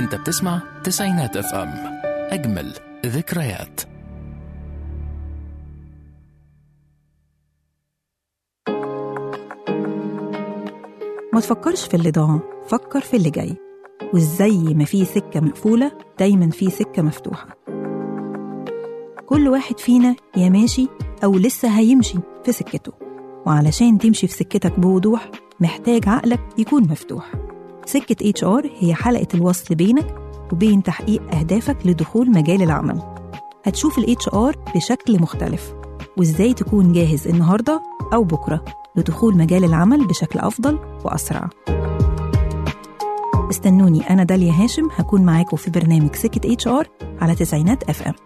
انت بتسمع تسعينات اف ام اجمل ذكريات ما تفكرش في اللي ضاع فكر في اللي جاي وازاي ما في سكة مقفولة دايما في سكة مفتوحة كل واحد فينا يا ماشي أو لسه هيمشي في سكته وعلشان تمشي في سكتك بوضوح محتاج عقلك يكون مفتوح سكة اتش ار هي حلقة الوصل بينك وبين تحقيق أهدافك لدخول مجال العمل هتشوف الاتش ار بشكل مختلف وازاي تكون جاهز النهاردة أو بكرة لدخول مجال العمل بشكل أفضل وأسرع استنوني أنا داليا هاشم هكون معاكم في برنامج سكة اتش ار على تسعينات اف ام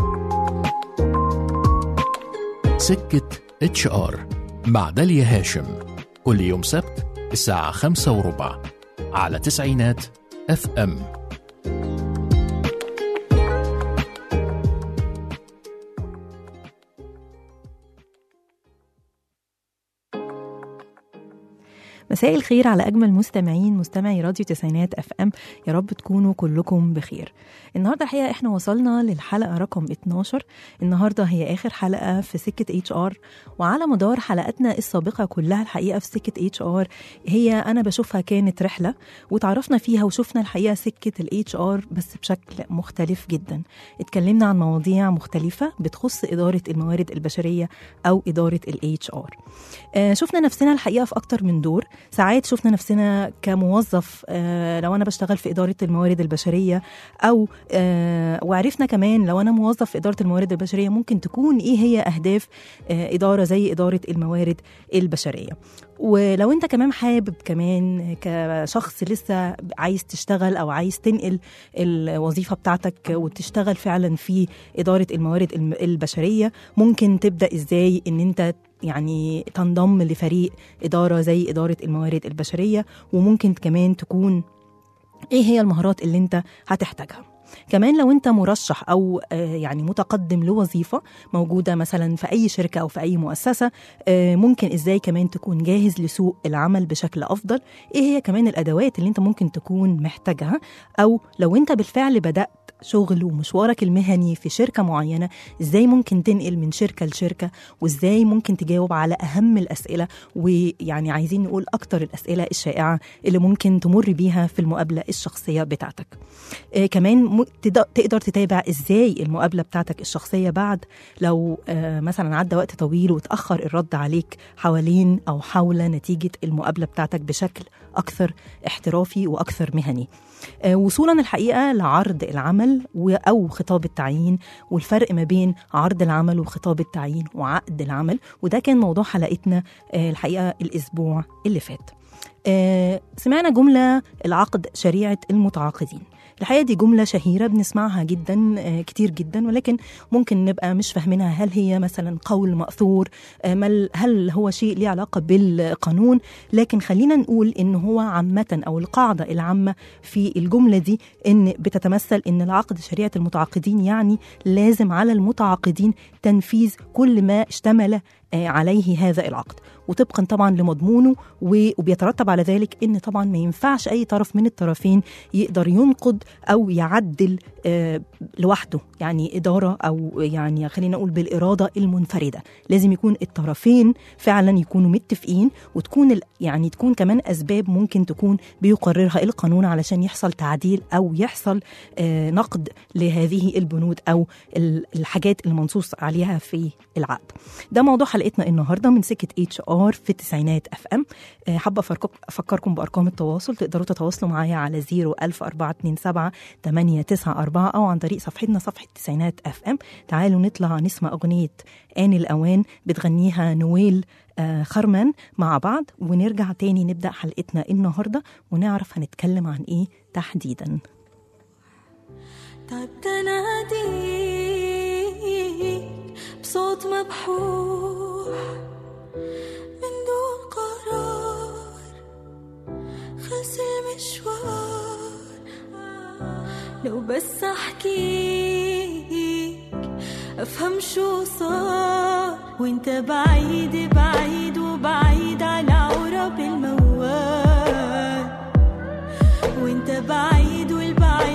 سكة اتش ار مع داليا هاشم كل يوم سبت الساعة خمسة وربع على تسعينات اف ام مساء الخير على اجمل مستمعين مستمعي راديو تسعينات اف ام يا رب تكونوا كلكم بخير النهارده الحقيقه احنا وصلنا للحلقه رقم 12 النهارده هي اخر حلقه في سكه اتش ار وعلى مدار حلقاتنا السابقه كلها الحقيقه في سكه اتش ار هي انا بشوفها كانت رحله وتعرفنا فيها وشفنا الحقيقه سكه الاتش ار بس بشكل مختلف جدا اتكلمنا عن مواضيع مختلفه بتخص اداره الموارد البشريه او اداره الاتش ار شفنا نفسنا الحقيقه في اكتر من دور ساعات شفنا نفسنا كموظف آه، لو انا بشتغل في اداره الموارد البشريه او آه، وعرفنا كمان لو انا موظف في اداره الموارد البشريه ممكن تكون ايه هي اهداف آه، اداره زي اداره الموارد البشريه ولو انت كمان حابب كمان كشخص لسه عايز تشتغل او عايز تنقل الوظيفه بتاعتك وتشتغل فعلا في اداره الموارد الم- البشريه ممكن تبدا ازاي ان انت يعني تنضم لفريق إدارة زي إدارة الموارد البشرية وممكن كمان تكون إيه هي المهارات اللي أنت هتحتاجها كمان لو انت مرشح او آه، يعني متقدم لوظيفه موجوده مثلا في اي شركه او في اي مؤسسه آه، ممكن ازاي كمان تكون جاهز لسوق العمل بشكل افضل ايه هي كمان الادوات اللي انت ممكن تكون محتاجها او لو انت بالفعل بدات شغل ومشوارك المهني في شركه معينه ازاي ممكن تنقل من شركه لشركه وازاي ممكن تجاوب على اهم الاسئله ويعني عايزين نقول اكتر الاسئله الشائعه اللي ممكن تمر بيها في المقابله الشخصيه بتاعتك آه كمان م- تد- تقدر تتابع ازاي المقابله بتاعتك الشخصيه بعد لو آه مثلا عدى وقت طويل وتاخر الرد عليك حوالين او حول نتيجه المقابله بتاعتك بشكل اكثر احترافي واكثر مهني آه، وصولا الحقيقه لعرض العمل و- او خطاب التعيين والفرق ما بين عرض العمل وخطاب التعيين وعقد العمل وده كان موضوع حلقتنا آه، الحقيقه الاسبوع اللي فات آه، سمعنا جمله العقد شريعه المتعاقدين الحقيقه دي جمله شهيره بنسمعها جدا آه، كتير جدا ولكن ممكن نبقى مش فاهمينها هل هي مثلا قول ماثور آه، مل- هل هو شيء ليه علاقه بالقانون لكن خلينا نقول ان هو عامه او القاعده العامه في الجمله دي ان بتتمثل ان العقد شريعه المتعاقدين يعني لازم على المتعاقدين تنفيذ كل ما اشتمل آه، عليه هذا العقد وطبقا طبعا لمضمونه و- وبيترتب على ذلك ان طبعا ما ينفعش اي طرف من الطرفين يقدر ينقض او يعدل آه، لوحده يعني اداره او يعني خلينا نقول بالاراده المنفرده لازم يكون الطرفين فعلا يكونوا متفقين وتكون ال- يعني تكون كمان اسباب ممكن تكون بيقررها القانون علشان يحصل تعديل او يحصل آه، نقد لهذه البنود او ال- الحاجات المنصوص عليها في العقد ده موضوع حلقتنا النهارده من سكه اتش ار في التسعينات اف ام آه، حابه أفركم- افكركم بارقام التواصل تقدروا تتواصلوا معايا على 01427 894 او عن طريق صفحتنا صفحه تسعينات اف ام تعالوا نطلع نسمع اغنيه آن الأوان بتغنيها نويل آه، خرمان مع بعض ونرجع تاني نبدأ حلقتنا النهاردة ونعرف هنتكلم عن إيه تحديداً تعبت اناديك بصوت مبحوح من دون قرار خلص المشوار لو بس احكيك افهم شو صار وانت بعيد بعيد وبعيد على عرب الموال وانت بعيد والبعيد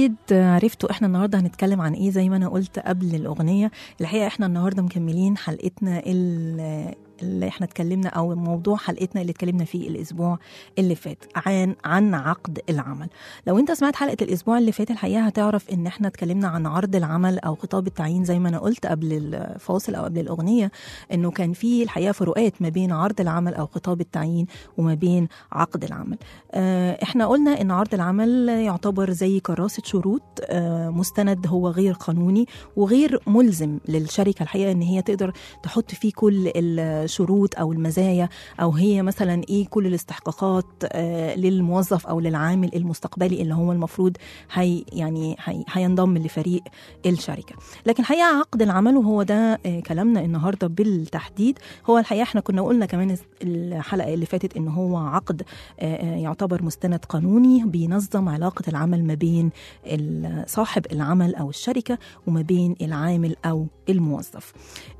اكيد عرفتوا احنا النهارده هنتكلم عن ايه زي ما انا قلت قبل الاغنيه الحقيقه احنا النهارده مكملين حلقتنا ال- اللي احنا اتكلمنا او موضوع حلقتنا اللي اتكلمنا فيه الاسبوع اللي فات عن عن عقد العمل لو انت سمعت حلقه الاسبوع اللي فات الحقيقه هتعرف ان احنا اتكلمنا عن عرض العمل او خطاب التعيين زي ما انا قلت قبل الفاصل او قبل الاغنيه انه كان في الحقيقه فروقات ما بين عرض العمل او خطاب التعيين وما بين عقد العمل آه، احنا قلنا ان عرض العمل يعتبر زي كراسه شروط آه، مستند هو غير قانوني وغير ملزم للشركه الحقيقه ان هي تقدر تحط فيه كل الشروط او المزايا او هي مثلا ايه كل الاستحقاقات آه، للموظف او للعامل المستقبلي اللي هو المفروض هي يعني هي هينضم لفريق الشركه لكن الحقيقه عقد العمل وهو ده آه، كلامنا النهارده بالتحديد هو الحقيقه احنا كنا قلنا كمان الحلقه اللي فاتت ان هو عقد آه، آه، يعتبر مستند قانوني بينظم علاقه العمل ما بين ال- صاحب العمل او الشركه وما بين العامل او الموظف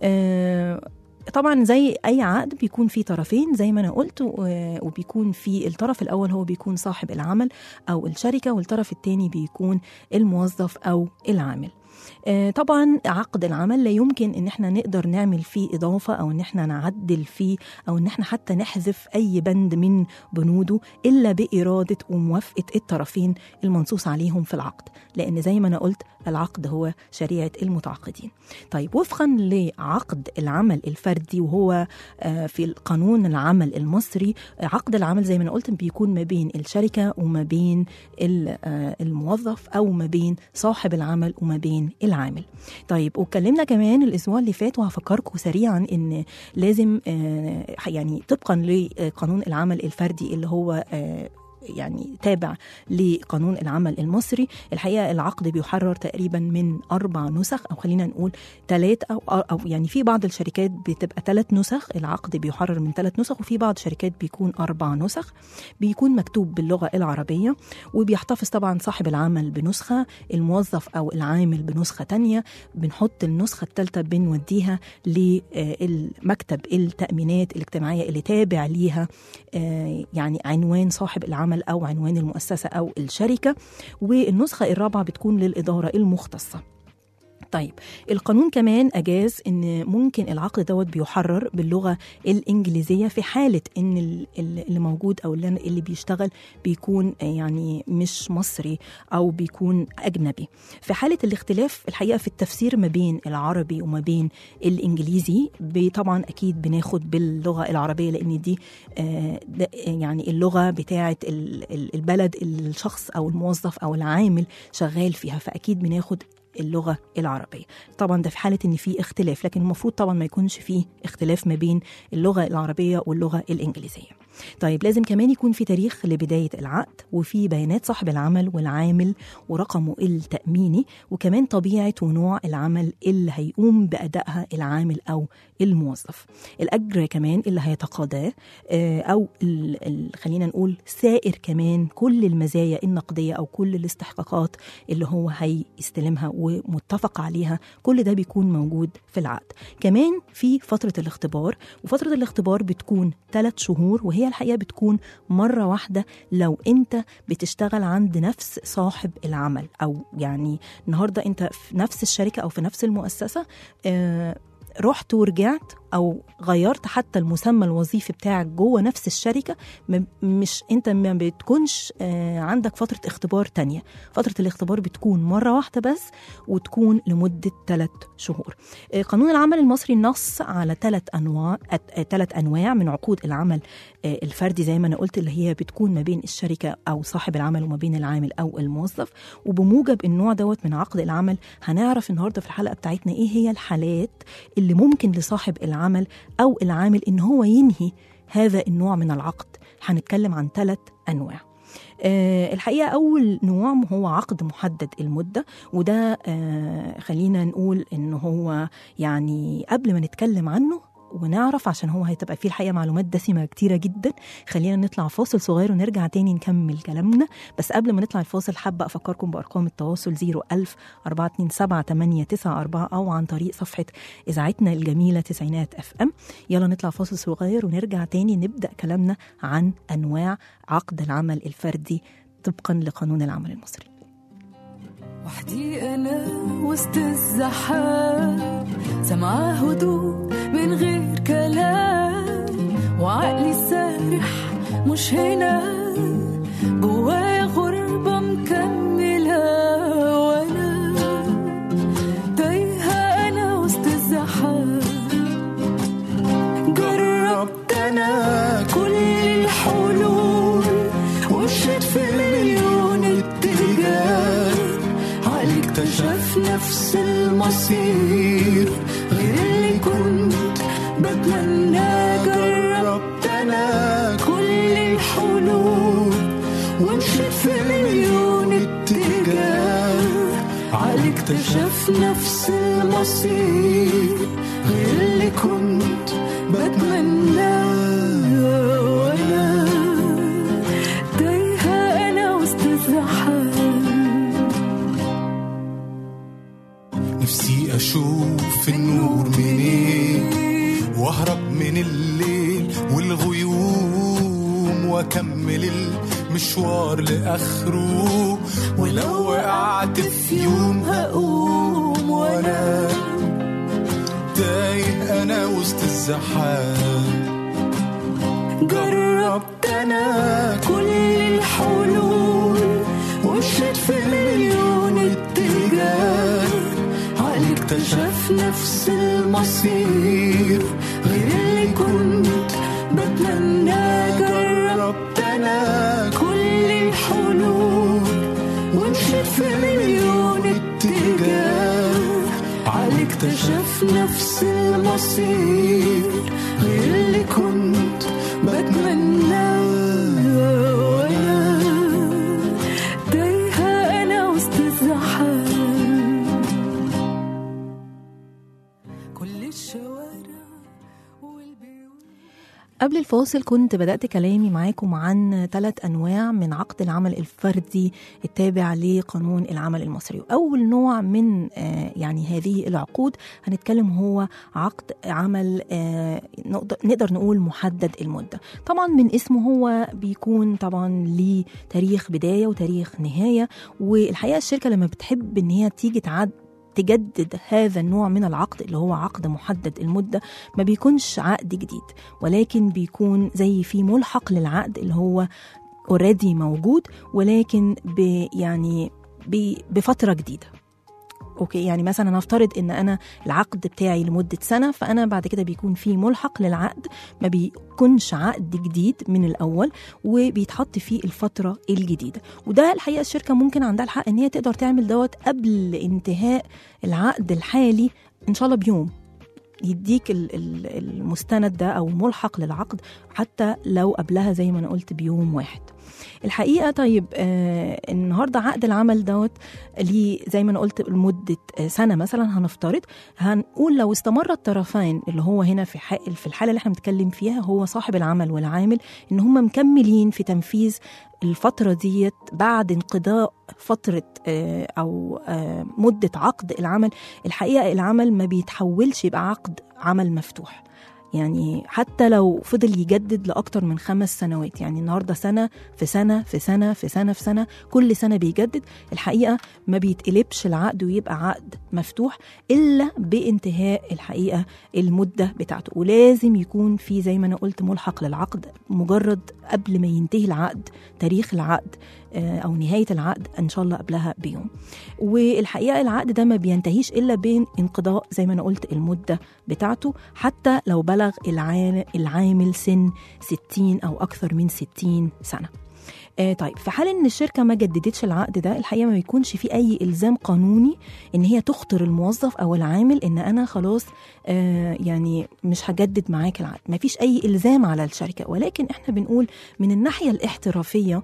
آه، طبعا زي اي عقد بيكون في طرفين زي ما انا قلت و- وبيكون في الطرف الاول هو بيكون صاحب العمل او الشركه والطرف الثاني بيكون الموظف او العامل آه، طبعا عقد العمل لا يمكن ان احنا نقدر نعمل فيه اضافه او ان احنا نعدل فيه او ان احنا حتى نحذف اي بند من بنوده الا باراده وموافقه الطرفين المنصوص عليهم في العقد لان زي ما انا قلت العقد هو شريعه المتعاقدين طيب وفقا لعقد العمل الفردي وهو آه، في القانون العمل المصري آه، عقد العمل زي ما انا قلت بيكون ما بين الشركه وما بين ال- آه، الموظف او ما بين صاحب العمل وما بين العامل طيب واتكلمنا كمان الاسبوع اللي فات وهفكركم سريعا ان لازم آه، يعني طبقا لقانون العمل الفردي اللي هو آه، يعني تابع لقانون العمل المصري الحقيقه العقد بيحرر تقريبا من اربع نسخ او خلينا نقول ثلاث او او يعني في بعض الشركات بتبقى ثلاث نسخ العقد بيحرر من ثلاث نسخ وفي بعض الشركات بيكون اربع نسخ بيكون مكتوب باللغه العربيه وبيحتفظ طبعا صاحب العمل بنسخه الموظف او العامل بنسخه تانية بنحط النسخه الثالثه بنوديها لمكتب التامينات الاجتماعيه اللي تابع ليها آه، يعني عنوان صاحب العمل او عنوان المؤسسه او الشركه والنسخه الرابعه بتكون للاداره المختصه طيب القانون كمان اجاز ان ممكن العقد دوت بيحرر باللغه الانجليزيه في حاله ان ال- ال- اللي موجود او اللي اللي بيشتغل بيكون آه، يعني مش مصري او بيكون اجنبي في حاله الاختلاف الحقيقه في التفسير ما بين العربي وما بين الانجليزي ب- طبعا اكيد بناخد باللغه العربيه لان دي آه، ده- يعني اللغه بتاعه ال- ال- البلد اللي الشخص او الموظف او العامل شغال فيها فاكيد بناخد اللغه العربيه طبعا ده في حاله ان في اختلاف لكن المفروض طبعا ما يكونش فيه اختلاف ما بين اللغه العربيه واللغه الانجليزيه طيب لازم كمان يكون في تاريخ لبدايه العقد وفي بيانات صاحب العمل والعامل ورقمه التاميني وكمان طبيعه ونوع العمل اللي هيقوم بادائها العامل او الموظف الاجر كمان اللي هيتقاضاه آه، او ال- ال- خلينا نقول سائر كمان كل المزايا النقديه او كل الاستحقاقات اللي هو هيستلمها ومتفق عليها كل ده بيكون موجود في العقد كمان في فتره الاختبار وفتره الاختبار بتكون ثلاث شهور وهي الحقيقه بتكون مره واحده لو انت بتشتغل عند نفس صاحب العمل او يعني النهارده انت في نفس الشركه او في نفس المؤسسه آه رحت ورجعت او غيرت حتى المسمى الوظيفي بتاعك جوه نفس الشركه م- مش انت ما بتكونش آه، عندك فتره اختبار تانية فتره الاختبار بتكون مره واحده بس وتكون لمده ثلاث شهور آه، قانون العمل المصري نص على ثلاث انواع ثلاث انواع من عقود العمل آه، الفردي زي ما انا قلت اللي هي بتكون ما بين الشركه او صاحب العمل وما بين العامل او الموظف وبموجب النوع دوت من عقد العمل هنعرف النهارده في الحلقه بتاعتنا ايه هي الحالات اللي ممكن لصاحب العمل او العامل ان هو ينهي هذا النوع من العقد هنتكلم عن ثلاث انواع آه، الحقيقه اول نوع هو عقد محدد المده وده آه، خلينا نقول ان هو يعني قبل ما نتكلم عنه ونعرف عشان هو هتبقى فيه الحقيقه معلومات دسمه كتيره جدا خلينا نطلع فاصل صغير ونرجع تاني نكمل كلامنا بس قبل ما نطلع الفاصل حابه افكركم بارقام التواصل 01000 427 894 او عن طريق صفحه اذاعتنا الجميله تسعينات اف ام يلا نطلع فاصل صغير ونرجع تاني نبدا كلامنا عن انواع عقد العمل الفردي طبقا لقانون العمل المصري وحدي أنا وسط الزحام سمعة هدوء من غير كلام وعقلي سارح مش هنا جوايا غربة مكملة وأنا تايهة أنا وسط الزحام جربت أنا كل الحلول ومشيت في مليون اتجاه عقلي اكتشف نفس المصير غير اللي كنت بتمنى جربت أنا كل الحلول ومشيت في مليون اتجاه عقلي اكتشف نفس المصير غير اللي كنت بتمنى وانا تايهة انا وسط الزحام نفسي أشوف النور منين وأهرب من الليل والغيوم وأكمل المشوار لآخره ولو وقعت في يوم هقوم وأنا تايه أنا وسط الزحام جربت انا كل الحلول ومشيت في مليون اتجاه عقلي اكتشف نفس المصير غير اللي كنت بتمنى جربت انا كل الحلول ومشيت في مليون اتجاه عقلي اكتشف نفس المصير غير اللي كنت بتمنى وانا تايهة انا وسط الزحام كل الشوارع والبيوت قبل الفاصل كنت بدأت كلامي معاكم عن ثلاث أنواع من عقد العمل الفردي التابع لقانون العمل المصري وأول نوع من آه، يعني هذه العقود هنتكلم هو عقد عمل آه، نقدر- نقدر نقول محدد المدة طبعا من اسمه هو بيكون طبعا ليه تاريخ بداية وتاريخ نهاية والحقيقة الشركة لما بتحب إن هي تيجي تعد تجدد هذا النوع من العقد اللي هو عقد محدد المدة ما بيكونش عقد جديد ولكن بيكون زي في ملحق للعقد اللي هو اوريدي موجود ولكن ب يعني ب- بفترة جديدة اوكي يعني مثلا نفترض ان انا العقد بتاعي لمده سنه فانا بعد كده بيكون في ملحق للعقد ما بيكونش عقد جديد من الاول وبيتحط فيه الفتره الجديده وده الحقيقه الشركه ممكن عندها الحق ان هي تقدر تعمل دوت قبل انتهاء العقد الحالي ان شاء الله بيوم يديك ال- ال- المستند ده او ملحق للعقد حتى لو قبلها زي ما انا قلت بيوم واحد الحقيقه طيب آه النهارده عقد العمل دوت ليه زي ما انا قلت لمده آه، سنه مثلا هنفترض هنقول لو استمر الطرفين اللي هو هنا في حق في الحاله اللي احنا بنتكلم فيها هو صاحب العمل والعامل ان هم مكملين في تنفيذ الفتره ديت بعد انقضاء فتره آه، او آه، مده عقد العمل الحقيقه العمل ما بيتحولش يبقى عقد عمل مفتوح يعني حتى لو فضل يجدد لأكتر من خمس سنوات يعني النهاردة سنة في سنة في سنة في سنة في سنة كل سنة بيجدد الحقيقة ما بيتقلبش العقد ويبقى عقد مفتوح إلا بانتهاء الحقيقة المدة بتاعته ولازم يكون في زي ما أنا قلت ملحق للعقد مجرد قبل ما ينتهي العقد تاريخ العقد آه، أو نهاية العقد إن شاء الله قبلها بيوم والحقيقة العقد ده ما بينتهيش إلا بين انقضاء زي ما أنا قلت المدة بتاعته حتى لو بلغ العا- العامل سن 60 أو أكثر من 60 سنة آه طيب في حال ان الشركه ما جددتش العقد ده الحقيقه ما بيكونش في اي الزام قانوني ان هي تخطر الموظف او العامل ان انا خلاص آه يعني مش هجدد معاك العقد ما فيش اي الزام على الشركه ولكن احنا بنقول من الناحيه الاحترافيه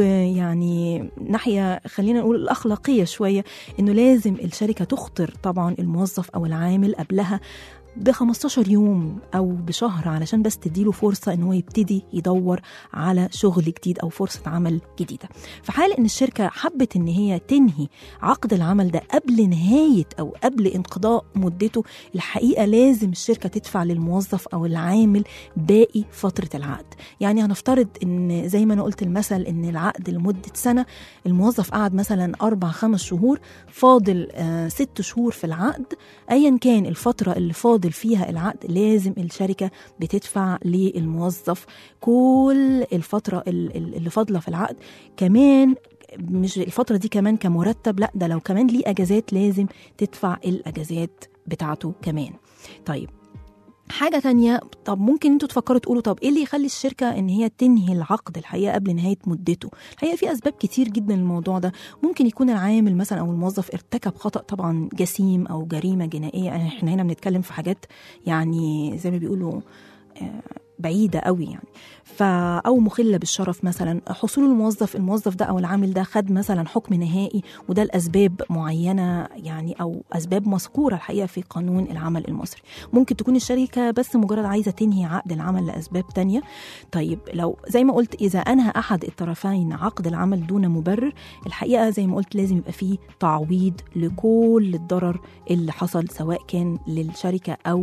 ويعني ناحيه خلينا نقول الاخلاقيه شويه انه لازم الشركه تخطر طبعا الموظف او العامل قبلها ب 15 يوم او بشهر علشان بس تديله فرصه ان هو يبتدي يدور على شغل جديد او فرصه عمل جديده في حال ان الشركه حبت ان هي تنهي عقد العمل ده قبل نهايه او قبل انقضاء مدته الحقيقه لازم الشركه تدفع للموظف او العامل باقي فتره العقد يعني هنفترض ان زي ما انا قلت المثل ان العقد لمده سنه الموظف قعد مثلا اربع خمس شهور فاضل آه ست شهور في العقد ايا كان الفتره اللي فاضل فيها العقد لازم الشركه بتدفع للموظف كل الفتره ال- ال- اللي فاضله في العقد كمان مش الفتره دي كمان كمرتب لا ده لو كمان ليه اجازات لازم تدفع الاجازات بتاعته كمان طيب حاجة تانية طب ممكن انتوا تفكروا تقولوا طب ايه اللي يخلي الشركة ان هي تنهي العقد الحقيقة قبل نهاية مدته الحقيقة في اسباب كتير جدا للموضوع ده ممكن يكون العامل مثلا او الموظف ارتكب خطأ طبعا جسيم او جريمة جنائية احنا هنا بنتكلم في حاجات يعني زي ما بيقولوا آه، بعيدة قوي يعني ف أو مخلة بالشرف مثلا حصول الموظف الموظف ده أو العامل ده خد مثلا حكم نهائي وده لأسباب معينة يعني أو أسباب مذكورة الحقيقة في قانون العمل المصري ممكن تكون الشركة بس مجرد عايزة تنهي عقد العمل لأسباب تانية طيب لو زي ما قلت إذا أنهى أحد الطرفين عقد العمل دون مبرر الحقيقة زي ما قلت لازم يبقى فيه تعويض لكل الضرر اللي حصل سواء كان للشركة أو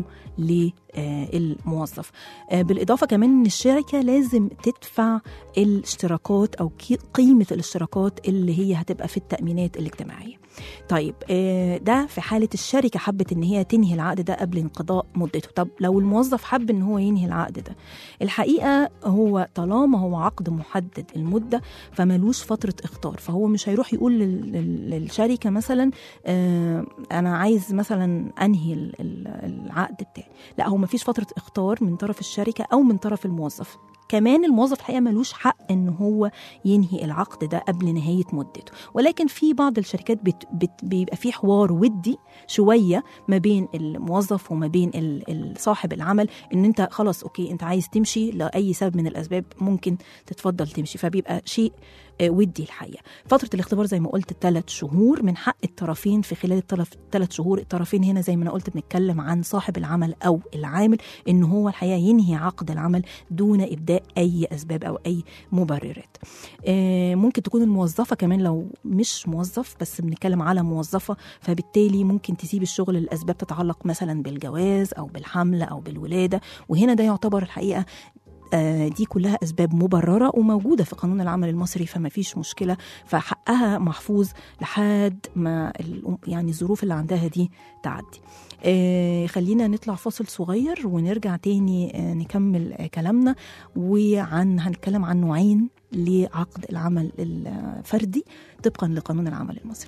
للموظف آه، بالإضافة كمان إن الشركة لازم تدفع الاشتراكات أو كي- قيمة الاشتراكات اللي هي هتبقى في التأمينات الاجتماعية طيب آه، ده في حالة الشركة حبت إن هي تنهي العقد ده قبل انقضاء مدته طب لو الموظف حب إن هو ينهي العقد ده الحقيقة هو طالما هو عقد محدد المدة فملوش فترة اختار فهو مش هيروح يقول لل- لل- للشركة مثلا آه، أنا عايز مثلا أنهي ال- ال- العقد بتاعي لا هو مفيش فترة اختار من طرف الشركة أو من طرف الموظف كمان الموظف الحقيقه ملوش حق ان هو ينهي العقد ده قبل نهايه مدته ولكن في بعض الشركات بت بت بيبقى في حوار ودي شويه ما بين الموظف وما بين ال- ال- صاحب العمل ان انت خلاص اوكي انت عايز تمشي لاي سبب من الاسباب ممكن تتفضل تمشي فبيبقى شيء آه، ودي الحقيقه فتره الاختبار زي ما قلت ثلاث شهور من حق الطرفين في خلال الثلاث شهور الطرفين هنا زي ما انا قلت بنتكلم عن صاحب العمل او العامل ان هو الحقيقه ينهي عقد العمل دون ابداء اي اسباب او اي مبررات آه، ممكن تكون الموظفه كمان لو مش موظف بس بنتكلم على موظفه فبالتالي ممكن تسيب الشغل لاسباب تتعلق مثلا بالجواز او بالحمل او بالولاده وهنا ده يعتبر الحقيقه آه، دي كلها اسباب مبرره وموجوده في قانون العمل المصري فما فيش مشكله فحقها محفوظ لحد ما الأم- يعني الظروف اللي عندها دي تعدي آه، خلينا نطلع فاصل صغير ونرجع تاني آه، نكمل آه، كلامنا وعن هنتكلم عن نوعين لعقد العمل الفردي طبقا لقانون العمل المصري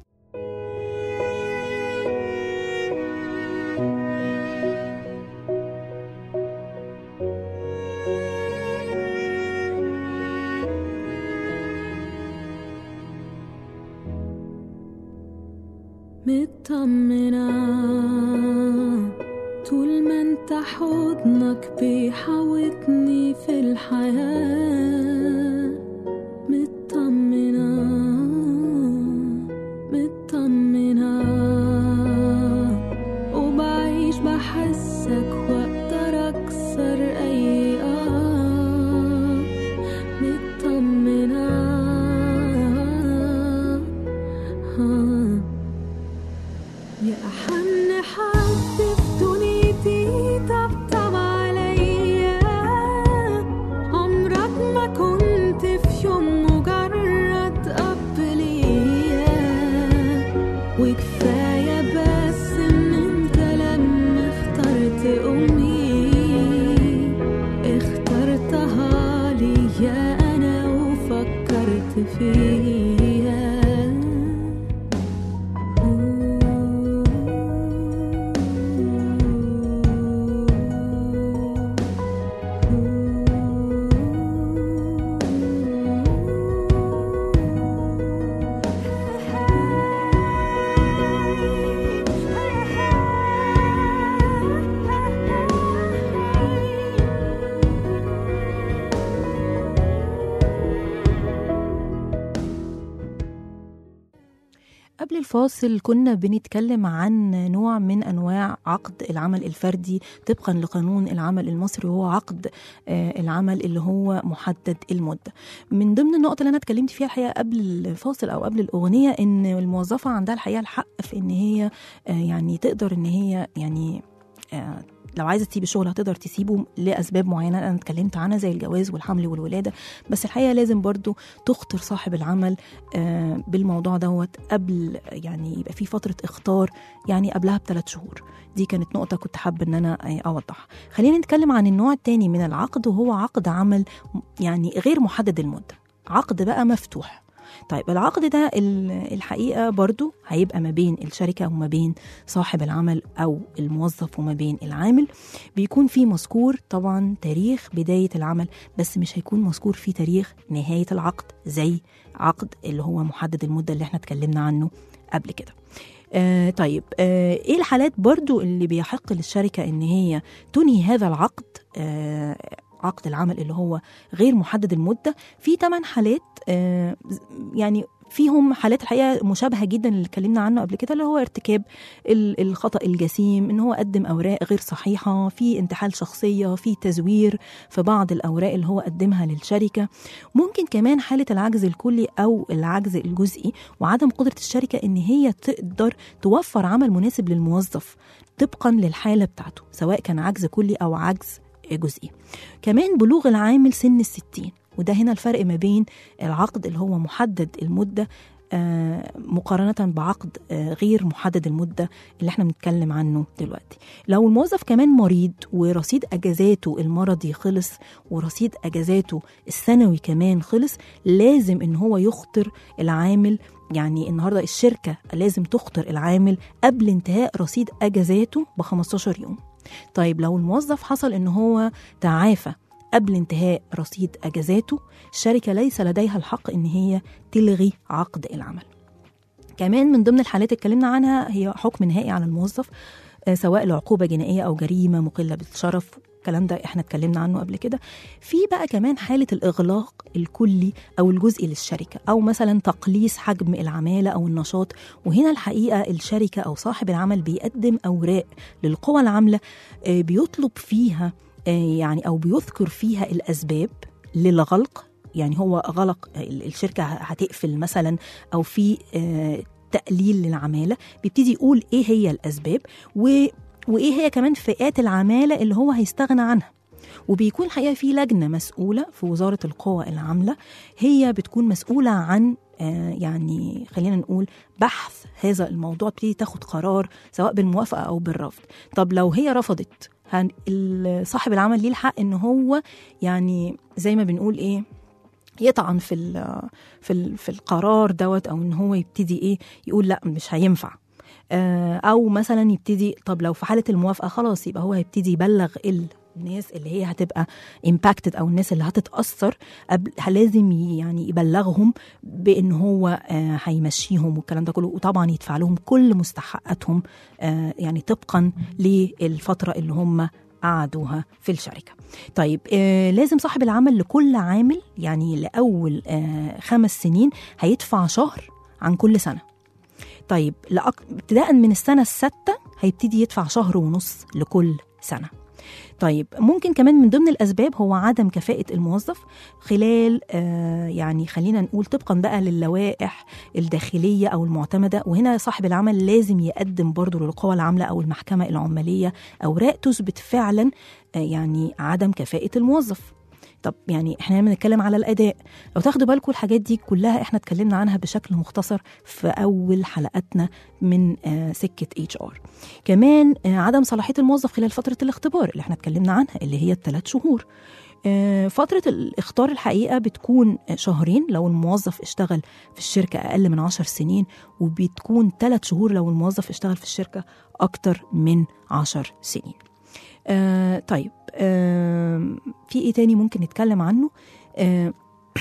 مطمنة طول ما انت حضنك بيحاوطني في الحياة مطمنة مطمنة وبعيش بحسك واقدر اكسر اي آه مطمنة آه يا أحن حد في دنيتي طبطب عليا عمرك ما كنت في يوم مجرد أب ليا وكفاية بس إن أنت لما اخترت أمي اخترتها ليا أنا وفكرت فيها قبل الفاصل كنا بنتكلم عن نوع من انواع عقد العمل الفردي طبقا لقانون العمل المصري وهو عقد آه، العمل اللي هو محدد المده. من ضمن النقط اللي انا اتكلمت فيها الحقيقه قبل الفاصل او قبل الاغنيه ان الموظفه عندها الحقيقه الحق في ان هي آه، يعني تقدر ان هي يعني آه، لو عايزه تسيب الشغل هتقدر تسيبه لاسباب معينه انا اتكلمت عنها زي الجواز والحمل والولاده بس الحقيقه لازم برضو تخطر صاحب العمل آه، بالموضوع دوت قبل يعني يبقى في فتره اختار يعني قبلها بثلاث شهور دي كانت نقطه كنت حابه ان انا آه، اوضحها خلينا نتكلم عن النوع الثاني من العقد وهو عقد عمل يعني غير محدد المده عقد بقى مفتوح طيب العقد ده ال- الحقيقه برضو هيبقى ما بين الشركه وما بين صاحب العمل او الموظف وما بين العامل بيكون فيه مذكور طبعا تاريخ بدايه العمل بس مش هيكون مذكور فيه تاريخ نهايه العقد زي عقد اللي هو محدد المده اللي احنا اتكلمنا عنه قبل كده آه طيب آه ايه الحالات برضو اللي بيحق للشركه ان هي تنهي هذا العقد آه عقد العمل اللي هو غير محدد المده في ثمان حالات آه يعني فيهم حالات الحقيقه مشابهه جدا اللي اتكلمنا عنه قبل كده اللي هو ارتكاب ال- الخطا الجسيم ان هو قدم اوراق غير صحيحه في انتحال شخصيه في تزوير في بعض الاوراق اللي هو قدمها للشركه ممكن كمان حاله العجز الكلي او العجز الجزئي وعدم قدره الشركه ان هي تقدر توفر عمل مناسب للموظف طبقا للحاله بتاعته سواء كان عجز كلي او عجز جزئي كمان بلوغ العامل سن الستين وده هنا الفرق ما بين العقد اللي هو محدد المدة آه، مقارنة بعقد آه، غير محدد المدة اللي احنا بنتكلم عنه دلوقتي لو الموظف كمان مريض ورصيد أجازاته المرضي خلص ورصيد أجازاته السنوي كمان خلص لازم إن هو يخطر العامل يعني النهاردة الشركة لازم تخطر العامل قبل انتهاء رصيد أجازاته ب 15 يوم طيب لو الموظف حصل ان هو تعافى قبل انتهاء رصيد اجازاته الشركه ليس لديها الحق ان هي تلغي عقد العمل كمان من ضمن الحالات اللي اتكلمنا عنها هي حكم نهائي على الموظف آه، سواء لعقوبه جنائيه او جريمه مقله بالشرف الكلام ده احنا اتكلمنا عنه قبل كده في بقى كمان حاله الاغلاق الكلي او الجزئي للشركه او مثلا تقليص حجم العماله او النشاط وهنا الحقيقه الشركه او صاحب العمل بيقدم اوراق للقوى العامله آه، بيطلب فيها آه، يعني او بيذكر فيها الاسباب للغلق يعني هو غلق آه، الشركه هتقفل مثلا او في آه، تقليل للعماله بيبتدي يقول ايه هي الاسباب و وايه هي كمان فئات العماله اللي هو هيستغنى عنها وبيكون الحقيقه في لجنه مسؤوله في وزاره القوى العامله هي بتكون مسؤوله عن آه، يعني خلينا نقول بحث هذا الموضوع بتبتدي تاخد قرار سواء بالموافقه او بالرفض طب لو هي رفضت هن- ال- صاحب العمل ليه الحق ان هو يعني زي ما بنقول ايه يطعن في ال في ال في القرار دوت او ان هو يبتدي ايه يقول لا مش هينفع آه، او مثلا يبتدي طب لو في حاله الموافقه خلاص يبقى هو هيبتدي يبلغ الناس اللي هي هتبقى امباكتد او الناس اللي هتتاثر قبل لازم ي- يعني يبلغهم بان هو آه، هيمشيهم والكلام ده كله وطبعا يدفع لهم كل مستحقاتهم آه، يعني طبقا للفتره اللي هم قعدوها في الشركه. طيب آه لازم صاحب العمل لكل عامل يعني لاول آه خمس سنين هيدفع شهر عن كل سنه. طيب لأك... ابتداء من السنه السادسه هيبتدي يدفع شهر ونص لكل سنه. طيب ممكن كمان من ضمن الاسباب هو عدم كفاءه الموظف خلال آه يعني خلينا نقول طبقا بقى للوائح الداخليه او المعتمده وهنا صاحب العمل لازم يقدم برضه للقوى العامله او المحكمه العماليه اوراق تثبت فعلا آه يعني عدم كفاءه الموظف طب يعني احنا لما بنتكلم على الاداء لو تاخدوا بالكم الحاجات دي كلها احنا اتكلمنا عنها بشكل مختصر في اول حلقاتنا من آه سكه اتش ار كمان آه عدم صلاحيه الموظف خلال فتره الاختبار اللي احنا اتكلمنا عنها اللي هي الثلاث شهور آه، فترة الاختار الحقيقة بتكون شهرين لو الموظف اشتغل في الشركة أقل من عشر سنين وبتكون ثلاث شهور لو الموظف اشتغل في الشركة أكتر من عشر سنين آه طيب آه في ايه تاني ممكن نتكلم عنه آه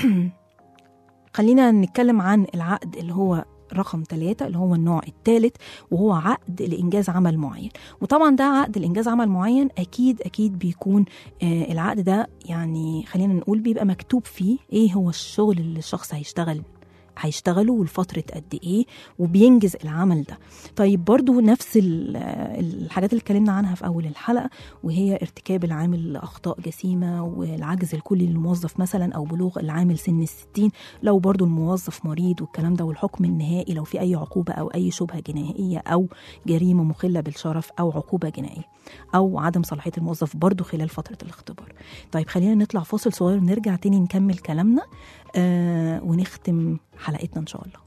خلينا نتكلم عن العقد اللي هو رقم ثلاثة اللي هو النوع الثالث وهو عقد لإنجاز عمل معين وطبعا ده عقد لإنجاز عمل معين أكيد أكيد بيكون آه العقد ده يعني خلينا نقول بيبقى مكتوب فيه إيه هو الشغل اللي الشخص هيشتغل هيشتغلوا ولفتره قد ايه وبينجز العمل ده طيب برضو نفس ال- الحاجات اللي اتكلمنا عنها في اول الحلقه وهي ارتكاب العامل لاخطاء جسيمه والعجز الكلي للموظف مثلا او بلوغ العامل سن الستين لو برضو الموظف مريض والكلام ده والحكم النهائي لو في اي عقوبه او اي شبهه جنائيه او جريمه مخله بالشرف او عقوبه جنائيه او عدم صلاحيه الموظف برضو خلال فتره الاختبار طيب خلينا نطلع فاصل صغير ونرجع تاني نكمل كلامنا آه ونختم حلقتنا ان شاء الله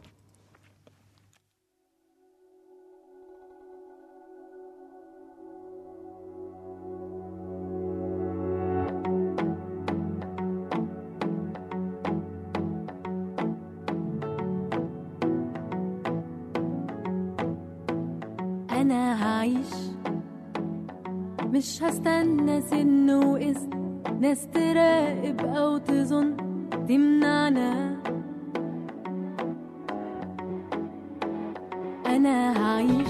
انا هعيش مش هستنى سن وإذن ناس تراقب او تظن تمنعنا انا هعيش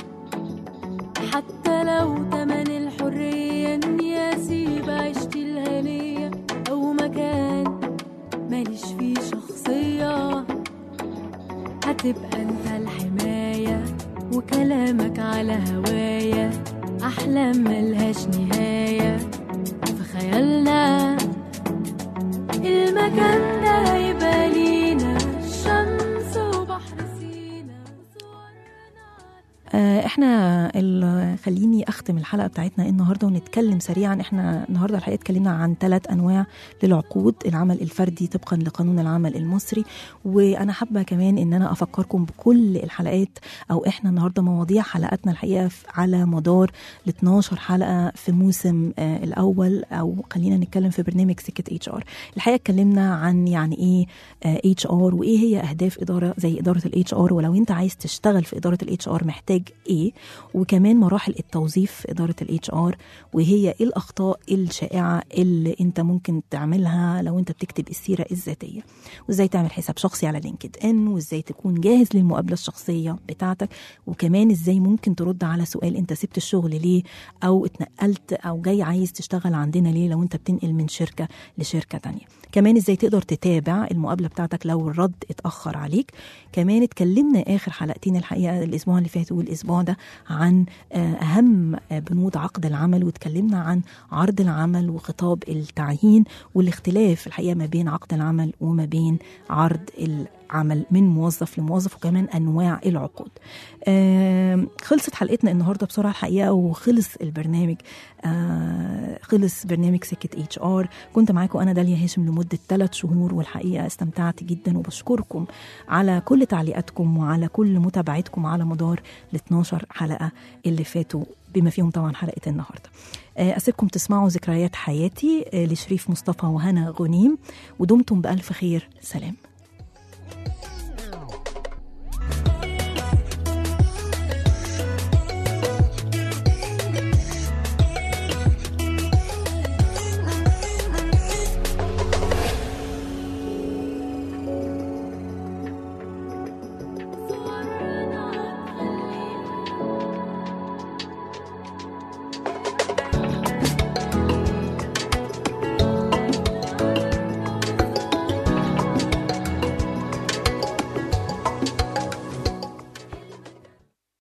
حتى لو تمن الحرية اني اسيب عيشتي الهنية او مكان ماليش فيه شخصية هتبقى انت الحماية وكلامك على هوايا أحلام ملهاش نهاية في خيالنا المكان ده هيبقى لينا الشمس وبحر سينا وصورنا آه، احنا ال- خليني اختم الحلقه بتاعتنا النهارده ونتكلم سريعا احنا النهارده الحقيقه اتكلمنا عن ثلاث انواع للعقود العمل الفردي طبقا لقانون العمل المصري وانا حابه كمان ان انا افكركم بكل الحلقات او احنا النهارده مواضيع حلقاتنا الحقيقه في- على مدار ال 12 حلقه في موسم آه، الاول او خلينا نتكلم في برنامج سكه اتش ار الحقيقه اتكلمنا عن يعني ايه اتش ار وايه هي اهداف اداره زي اداره الاتش ار ولو انت عايز تشتغل في اداره الاتش ار محتاج ايه وكمان مراحل التوظيف في اداره الاتش ار وهي ايه الاخطاء الشائعه اللي انت ممكن تعملها لو انت بتكتب السيره الذاتيه وازاي تعمل حساب شخصي على لينكد ان وازاي تكون جاهز للمقابله الشخصيه بتاعتك وكمان ازاي ممكن ترد على سؤال انت سبت الشغل ليه او اتنقلت او جاي عايز تشتغل عندنا ليه لو انت بتنقل من شركه لشركه تانية كمان ازاي تقدر تتابع المقابله بتاعتك لو الرد اتاخر عليك كمان اتكلمنا اخر حلقتين الحقيقه الاسبوع اللي فات والاسبوع ده عن آه، اهم آه، بنود عقد العمل واتكلمنا عن عرض العمل وخطاب التعيين والاختلاف الحقيقه ما بين عقد العمل وما بين عرض العمل من موظف لموظف وكمان انواع العقود. آم، خلصت حلقتنا النهارده بسرعه الحقيقه وخلص البرنامج آه، خلص برنامج سكه اتش ار كنت معاكم انا داليا هاشم لمده ثلاث شهور والحقيقه استمتعت جدا وبشكركم على كل تعليقاتكم وعلى كل متابعتكم على مدار ال 12 حلقه اللي فاتوا بما فيهم طبعا حلقه النهارده. آه، اسيبكم تسمعوا ذكريات حياتي آه، لشريف مصطفى وهنا غنيم ودمتم بالف خير سلام.